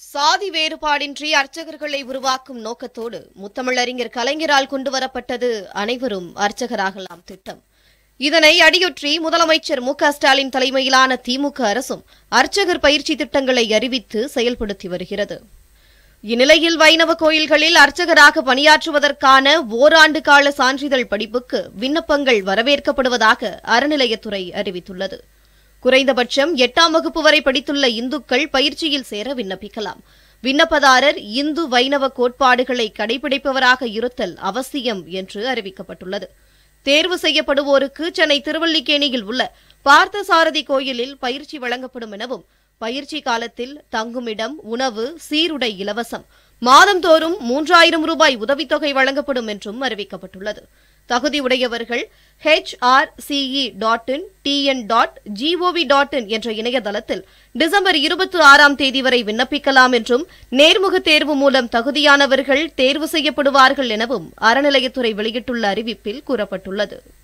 சாதி வேறுபாடின்றி அர்ச்சகர்களை உருவாக்கும் நோக்கத்தோடு முத்தமிழறிஞர் கலைஞரால் கொண்டுவரப்பட்டது அனைவரும் அர்ச்சகராகலாம் திட்டம் இதனை அடியொற்றி முதலமைச்சர் மு க ஸ்டாலின் தலைமையிலான திமுக அரசும் அர்ச்சகர் பயிற்சி திட்டங்களை அறிவித்து செயல்படுத்தி வருகிறது இந்நிலையில் வைணவ கோயில்களில் அர்ச்சகராக பணியாற்றுவதற்கான ஓராண்டு கால சான்றிதழ் படிப்புக்கு விண்ணப்பங்கள் வரவேற்கப்படுவதாக அறநிலையத்துறை அறிவித்துள்ளது குறைந்தபட்சம் எட்டாம் வகுப்பு வரை படித்துள்ள இந்துக்கள் பயிற்சியில் சேர விண்ணப்பிக்கலாம் விண்ணப்பதாரர் இந்து வைணவ கோட்பாடுகளை கடைபிடிப்பவராக இருத்தல் அவசியம் என்று அறிவிக்கப்பட்டுள்ளது தேர்வு செய்யப்படுவோருக்கு சென்னை திருவல்லிக்கேணியில் உள்ள பார்த்தசாரதி கோயிலில் பயிற்சி வழங்கப்படும் எனவும் பயிற்சி காலத்தில் தங்குமிடம் உணவு சீருடை இலவசம் மாதந்தோறும் மூன்றாயிரம் ரூபாய் உதவித்தொகை வழங்கப்படும் என்றும் அறிவிக்கப்பட்டுள்ளது தகுதி உடையவர்கள் HRCE dot in TN dot gov dot in என்ற இணையதளத்தில் டிசம்பர் இருபத்தி ஆறாம் தேதி வரை விண்ணப்பிக்கலாம் என்றும் நேர்முக தேர்வு மூலம் தகுதியானவர்கள் தேர்வு செய்யப்படுவார்கள் எனவும் அறநிலையத்துறை வெளியிட்டுள்ள அறிவிப்பில் கூறப்பட்டுள்ளது